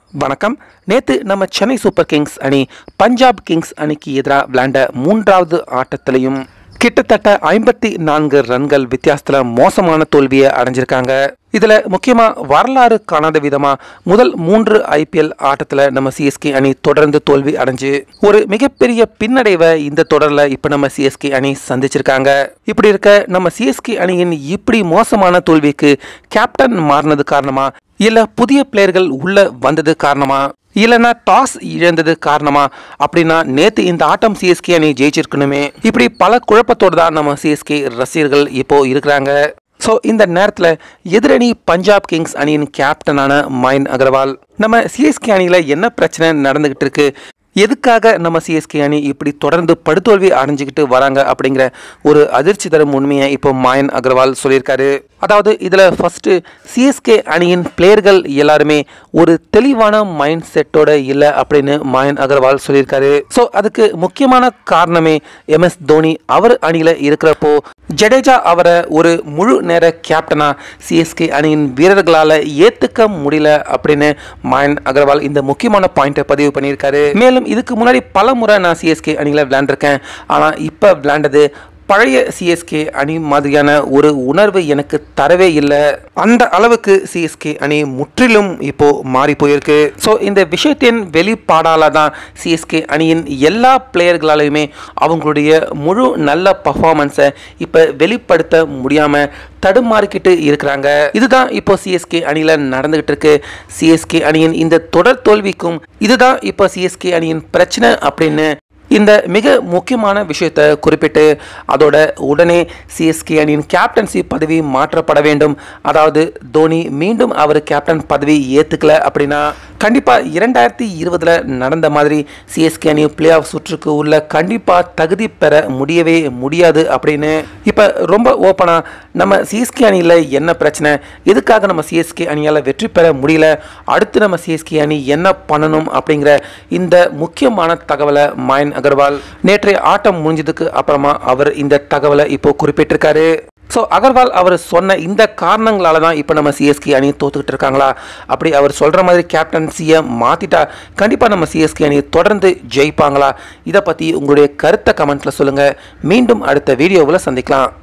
வணக்கம் நேத்து நம்ம சென்னை சூப்பர் கிங்ஸ் அணி பஞ்சாப் கிங்ஸ் அணிக்கு எதிராக விளையாண்ட மூன்றாவது ஆட்டத்திலையும் கிட்டத்தட்ட ஐம்பத்தி நான்கு ரன்கள் வித்தியாசத்துல மோசமான தோல்வியை அடைஞ்சிருக்காங்க இதுல முக்கியமா வரலாறு காணாத விதமா முதல் மூன்று ஐபிஎல் ஆட்டத்துல நம்ம சிஎஸ்கே அணி தொடர்ந்து தோல்வி அடைஞ்சு ஒரு மிகப்பெரிய பின்னடைவை இந்த தொடர்ல இப்ப நம்ம சிஎஸ்கே அணி சந்திச்சிருக்காங்க இப்படி இருக்க நம்ம சிஎஸ்கே அணியின் இப்படி மோசமான தோல்விக்கு கேப்டன் மாறினது காரணமா இல்ல புதிய பிளேயர்கள் உள்ள வந்தது காரணமா இல்லைன்னா டாஸ் இழந்தது காரணமா அப்படின்னா நேத்து இந்த ஆட்டம் சிஎஸ்கே அணி ஜெயிச்சிருக்கணுமே இப்படி பல குழப்பத்தோடு தான் நம்ம சிஎஸ்கே ரசிகர்கள் இப்போ இருக்கிறாங்க ஸோ இந்த நேரத்தில் எதிரணி பஞ்சாப் கிங்ஸ் அணியின் கேப்டனான மைன் அகர்வால் நம்ம சிஎஸ்கே அணியில் என்ன பிரச்சனை நடந்துகிட்டு இருக்கு எதுக்காக நம்ம சிஎஸ்கே அணி இப்படி தொடர்ந்து படுதோல்வி அடைஞ்சுக்கிட்டு வராங்க அப்படிங்கிற ஒரு அதிர்ச்சி தரும் உண்மையை இப்போ மாயன் அகர்வால் சொல்லியிருக்காரு அதாவது இதில் ஃபஸ்ட்டு சிஎஸ்கே அணியின் பிளேயர்கள் எல்லாருமே ஒரு தெளிவான மைண்ட் செட்டோட இல்லை அப்படின்னு மாயன் அகர்வால் சொல்லியிருக்காரு ஸோ அதுக்கு முக்கியமான காரணமே எம்எஸ் தோனி அவர் அணியில் இருக்கிறப்போ ஜடேஜா அவரை ஒரு முழு நேர கேப்டனா சிஎஸ்கே அணியின் வீரர்களால் ஏற்றுக்க முடியல அப்படின்னு மாயன் அகர்வால் இந்த முக்கியமான பாயிண்ட்டை பதிவு பண்ணியிருக்காரு மேலும் இதுக்கு முன்னாடி பல முறை நான் சிஎஸ்கே அணியில் விளையாண்டுருக்கேன் ஆனால் இப்போ விளையாண்டது பழைய சிஎஸ்கே அணி மாதிரியான ஒரு உணர்வு எனக்கு தரவே இல்லை அந்த அளவுக்கு சிஎஸ்கே அணி முற்றிலும் இப்போ மாறி போயிருக்கு ஸோ இந்த விஷயத்தின் வெளிப்பாடால தான் சிஎஸ்கே அணியின் எல்லா பிளேயர்களாலையுமே அவங்களுடைய முழு நல்ல பர்ஃபார்மன்ஸை இப்போ வெளிப்படுத்த முடியாமல் தடுமாறிக்கிட்டு இருக்கிறாங்க இதுதான் இப்போ சிஎஸ்கே அணியில் நடந்துகிட்டு இருக்கு சிஎஸ்கே அணியின் இந்த தொடர் தோல்விக்கும் இதுதான் இப்போ சிஎஸ்கே அணியின் பிரச்சனை அப்படின்னு இந்த மிக முக்கியமான விஷயத்தை குறிப்பிட்டு அதோட உடனே சிஎஸ்கே அணியின் கேப்டன்சி பதவி மாற்றப்பட வேண்டும் அதாவது தோனி மீண்டும் அவர் கேப்டன் பதவி ஏற்றுக்கல அப்படின்னா கண்டிப்பாக இரண்டாயிரத்தி இருபதில் நடந்த மாதிரி சிஎஸ்கே அணி பிளே ஆஃப் சுற்றுக்கு உள்ள கண்டிப்பாக தகுதி பெற முடியவே முடியாது அப்படின்னு இப்போ ரொம்ப ஓப்பனாக நம்ம சிஎஸ்கே அணியில் என்ன பிரச்சனை எதுக்காக நம்ம சிஎஸ்கே அணியால் வெற்றி பெற முடியல அடுத்து நம்ம சிஎஸ்கே அணி என்ன பண்ணணும் அப்படிங்கிற இந்த முக்கியமான தகவலை மாயன் அகர்வால் நேற்றைய ஆட்டம் முடிஞ்சதுக்கு அப்புறமா அவர் இந்த தகவலை இப்போ குறிப்பிட்டிருக்காரு ஸோ அகர்வால் அவர் சொன்ன இந்த காரணங்களால தான் இப்போ நம்ம சிஎஸ்கே அணி தோத்துக்கிட்டு இருக்காங்களா அப்படி அவர் சொல்கிற மாதிரி கேப்டன்சியை மாற்றிட்டா கண்டிப்பாக நம்ம சிஎஸ்கே அணி தொடர்ந்து ஜெயிப்பாங்களா இதை பற்றி உங்களுடைய கருத்தை கமெண்ட்டில் சொல்லுங்கள் மீண்டும் அடுத்த வீடியோவில் சந்திக்கலாம்